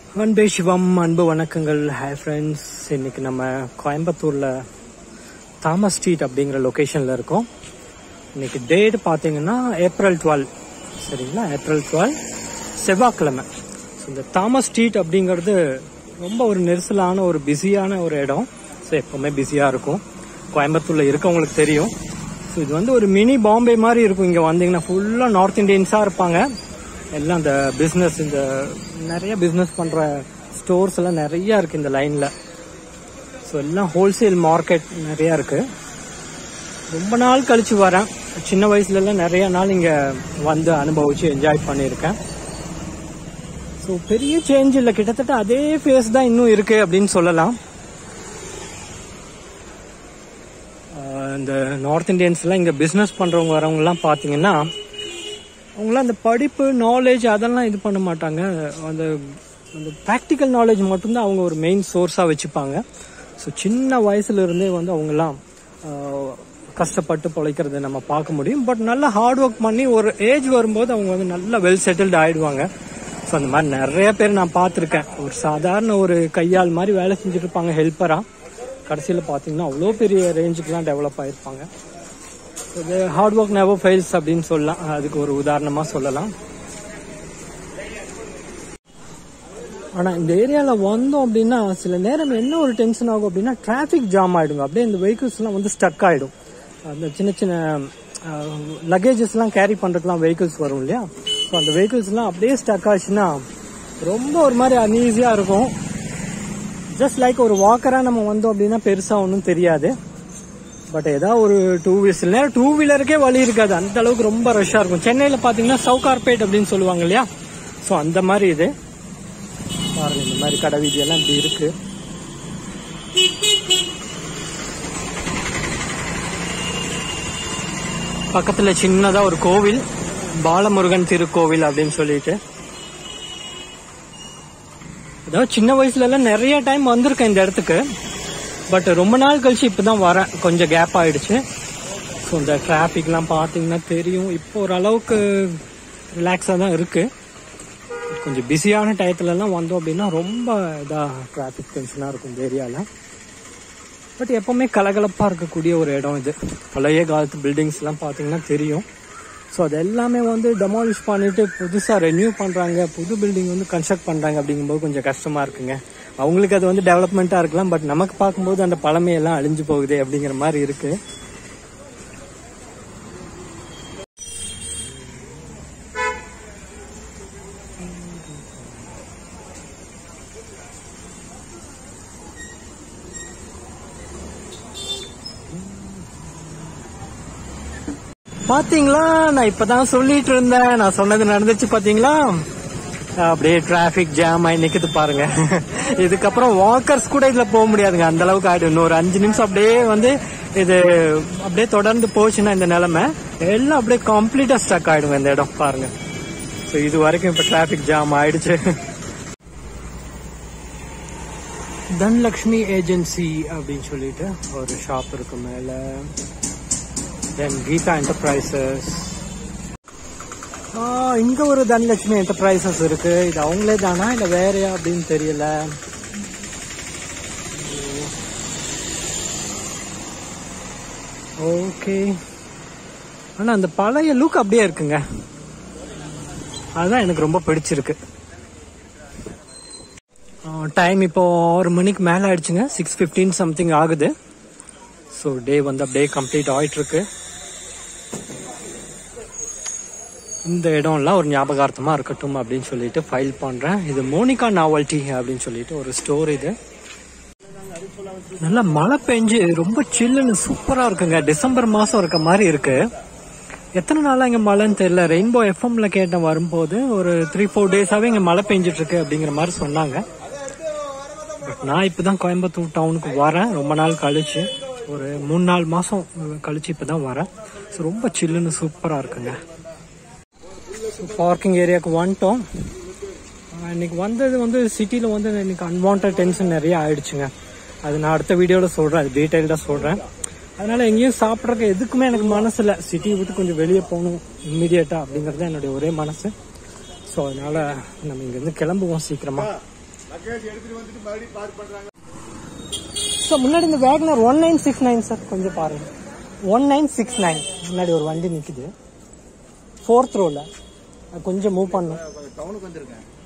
அன்பே சிவம் அன்பு வணக்கங்கள் ஹாய் ஃப்ரெண்ட்ஸ் இன்னைக்கு நம்ம கோயம்புத்தூர்ல தாமஸ் ஸ்ட்ரீட் அப்படிங்கிற லொகேஷன்ல இருக்கோம் இன்னைக்கு டேட் பார்த்தீங்கன்னா ஏப்ரல் டுவெல் சரிங்களா ஏப்ரல் டுவெல் செவ்வாய்க்கிழமை ஸோ இந்த தாமஸ் ஸ்ட்ரீட் அப்படிங்கிறது ரொம்ப ஒரு நெரிசலான ஒரு பிஸியான ஒரு இடம் ஸோ எப்பவுமே பிஸியாக இருக்கும் கோயம்புத்தூர்ல இருக்கவங்களுக்கு தெரியும் ஸோ இது வந்து ஒரு மினி பாம்பே மாதிரி இருக்கும் இங்கே வந்தீங்கன்னா ஃபுல்லாக நார்த் இந்தியன்ஸாக இருப்பாங்க எல்லாம் இந்த பிஸ்னஸ் இந்த நிறைய பிஸ்னஸ் பண்ற ஸ்டோர்ஸ் எல்லாம் நிறைய இருக்கு இந்த லைன்ல ஸோ எல்லாம் ஹோல்சேல் மார்க்கெட் நிறைய இருக்கு ரொம்ப நாள் கழிச்சு வரேன் சின்ன வயசுல எல்லாம் நிறைய நாள் இங்க வந்து அனுபவிச்சு என்ஜாய் பண்ணியிருக்கேன் ஸோ பெரிய சேஞ்ச் இல்லை கிட்டத்தட்ட அதே ஃபேஸ் தான் இன்னும் இருக்கு அப்படின்னு சொல்லலாம் ஆஹ் இந்த நார்த் இந்தியன்ஸ்லாம் இங்க பிஸ்னஸ் பண்றவங்க வரவங்க எல்லாம் பாத்தீங்கன்னா அவங்களாம் அந்த படிப்பு நாலேஜ் அதெல்லாம் இது பண்ண மாட்டாங்க அந்த அந்த ப்ராக்டிக்கல் நாலேஜ் மட்டும்தான் அவங்க ஒரு மெயின் சோர்ஸாக வச்சுப்பாங்க ஸோ சின்ன வயசுல இருந்தே வந்து அவங்கெல்லாம் ஆஹ், கஷ்டப்பட்டு பிழைக்கிறத நம்ம பார்க்க முடியும் பட் நல்லா ஹார்ட் ஒர்க் பண்ணி ஒரு ஏஜ் வரும்போது அவங்க வந்து நல்லா வெல் செட்டில்டு ஆயிடுவாங்க ஸோ அந்த மாதிரி நிறைய பேர் நான் பார்த்துருக்கேன் ஒரு சாதாரண ஒரு கையால் மாதிரி வேலை செஞ்சுட்டு இருப்பாங்க ஹெல்ப்பராக கடைசியில் பார்த்தீங்கன்னா அவ்வளோ பெரிய ரேஞ்சுக்கெலாம் டெவலப் ஆயிருப்பாங்க இது ஹார்ட் ஒர்க் நெவர் ஃபெயில்ஸ் அப்படின்னு சொல்லலாம் அதுக்கு ஒரு உதாரணமா சொல்லலாம் ஆனா இந்த ஏரியால வந்தோம் அப்படின்னா சில நேரம் என்ன ஒரு டென்ஷன் ஆகும் அப்படின்னா டிராஃபிக் ஜாம் ஆயிடுங்க அப்படியே இந்த வெஹிக்கிள்ஸ் எல்லாம் வந்து ஸ்டக் ஆயிடும் அந்த சின்ன சின்ன லக்கேஜஸ் எல்லாம் கேரி பண்றதுக்குலாம் வெஹிக்கிள்ஸ் வரும் இல்லையா ஸோ அந்த வெஹிக்கிள்ஸ் எல்லாம் அப்படியே ஸ்டக் ஆச்சுன்னா ரொம்ப ஒரு மாதிரி அன்ஈஸியா இருக்கும் ஜஸ்ட் லைக் ஒரு வாக்கரா நம்ம வந்தோம் அப்படின்னா பெருசா ஒன்றும் தெரியாது பட் ஏதாவது ஒரு டூ வீலர் சில நேரம் டூ வீலருக்கே வழி இருக்காது அந்த அளவுக்கு ரொம்ப ரஷ்ஷா இருக்கும் சென்னையில பாத்தீங்கன்னா சவுகார்பேட் அப்படின்னு சொல்லுவாங்க இல்லையா ஸோ அந்த மாதிரி இது பாருங்க இந்த மாதிரி கடை வீதி எல்லாம் இப்படி இருக்கு பக்கத்துல சின்னதா ஒரு கோவில் பாலமுருகன் திருக்கோவில் அப்படின்னு சொல்லிட்டு அதாவது சின்ன வயசுல எல்லாம் நிறைய டைம் வந்திருக்கேன் இந்த இடத்துக்கு பட் ரொம்ப நாள் கழிச்சு இப்பதான் வரேன் கொஞ்சம் கேப் ஆயிடுச்சு ஸோ இந்த டிராஃபிக்லாம் பார்த்தீங்கன்னா தெரியும் இப்போ ஓரளவுக்கு ரிலாக்ஸாக தான் இருக்கு கொஞ்சம் பிஸியான டயத்துலலாம் வந்தோம் அப்படின்னா ரொம்ப இதாக டிராஃபிக் டென்ஷனாக இருக்கும் இந்த ஏரியாவில் பட் எப்பவுமே கலகலப்பாக இருக்கக்கூடிய ஒரு இடம் இது பழைய காலத்து பில்டிங்ஸ்லாம் பார்த்தீங்கன்னா தெரியும் ஸோ அது எல்லாமே வந்து டெமாலிஷ் பண்ணிட்டு புதுசாக ரெனியூ பண்ணுறாங்க புது பில்டிங் வந்து கன்ஸ்ட்ரக்ட் பண்ணுறாங்க அப்படிங்கும்போது கொஞ்சம் கஷ்டமாக இருக்குங்க அவங்களுக்கு அது வந்து டெவலப்மெண்ட்டாக இருக்கலாம் பட் நமக்கு பார்க்கும்போது அந்த பழமையெல்லாம் அழிஞ்சு போகுது அப்படிங்கிற மாதிரி இருக்கு பாத்தீங்களா நான் இப்பதான் சொல்லிட்டு இருந்தேன் நான் சொன்னது நடந்துச்சு பாத்தீங்களா அப்படியே டிராபிக் ஜாம் ஆகி நிக்குது பாருங்க இதுக்கப்புறம் வாக்கர்ஸ் கூட இதுல போக முடியாதுங்க அந்த அளவுக்கு ஆயிடும் இன்னும் ஒரு அஞ்சு நிமிஷம் அப்படியே வந்து இது அப்படியே தொடர்ந்து போச்சுன்னா இந்த நிலைமை எல்லாம் அப்படியே கம்ப்ளீட்டா ஸ்டக் ஆயிடுங்க இந்த இடம் பாருங்க ஸோ இது வரைக்கும் இப்ப டிராபிக் ஜாம் ஆயிடுச்சு தனலக்ஷ்மி ஏஜென்சி அப்படின்னு சொல்லிட்டு ஒரு ஷாப் இருக்கு மேல தென் கீதா என்டர்பிரைசஸ் இங்க ஒரு தனலட்சுமி என்டர்பிரைசஸ் இருக்கு இது அவங்களே தானா இல்ல வேறயா அப்படின்னு தெரியல ஓகே ஆனா அந்த பழைய லுக் அப்படியே இருக்குங்க அதுதான் எனக்கு ரொம்ப பிடிச்சிருக்கு டைம் இப்போ ஆறு மணிக்கு மேல ஆயிடுச்சுங்க சிக்ஸ் ஃபிஃப்டீன் சம்திங் ஆகுது ஸோ டே வந்து அப்படியே கம்ப்ளீட் ஆயிட்டு இருக்கு இந்த இடம்லாம் ஒரு ஞாபகார்த்தமா இருக்கட்டும் அப்படின்னு சொல்லிட்டு ஃபைல் பண்றேன் இது மோனிகா நாவல்டி அப்படின்னு சொல்லிட்டு ஒரு ஸ்டோர் இது நல்லா மழை பெஞ்சு ரொம்ப சில்லுன்னு சூப்பரா இருக்குங்க டிசம்பர் மாசம் இருக்க மாதிரி இருக்கு எத்தனை நாளா இங்க மழைன்னு தெரியல ரெயின்போ எஃப்எம்ல கேட்டேன் வரும்போது ஒரு த்ரீ ஃபோர் டேஸாவே இங்க மழை பெஞ்சிட்டு இருக்கு அப்படிங்கிற மாதிரி சொன்னாங்க பட் நான் இப்பதான் கோயம்புத்தூர் டவுனுக்கு வரேன் ரொம்ப நாள் கழிச்சு ஒரு மூணு நாலு மாசம் கழிச்சு இப்பதான் வரேன் ஸோ ரொம்ப சில்லுன்னு சூப்பரா இருக்குங்க பார்க்கிங் ஏரியாவுக்கு வந்துட்டோம் ஆஹ் இன்னைக்கு வந்தது வந்து சிட்டியில் வந்து இன்னைக்கு அன்வான்ட் டென்ஷன் நிறைய ஆயிடுச்சுங்க அது நான் அடுத்த வீடியோவில் சொல்கிறேன் அது டீட்டெயில்டாக சொல்கிறேன் அதனால எங்கேயும் சாப்பிட்றதுக்கு எதுக்குமே எனக்கு மனசு இல்லை சிட்டியை விட்டு கொஞ்சம் வெளியே போகணும் இம்மிடியட்டாக அப்படிங்கிறது தான் என்னுடைய ஒரே மனசு ஸோ அதனால நம்ம இங்கேருந்து கிளம்புவோம் சீக்கிரமா லக்கேஜ் எடுத்துட்டு வந்துட்டு மறுபடியும் பார்க் பண்றாங்க சார் முன்னாடி இந்த Wagon R one nine six nine sir கொஞ்சம் பாருங்க ஒன் நைன் சிக்ஸ் நைன் முன்னாடி ஒரு வண்டி நிற்குது ஃபோர்த் ரோவில் கொஞ்சம் மூவ் பண்ணும் டவுனுக்கு வந்திருக்கேன்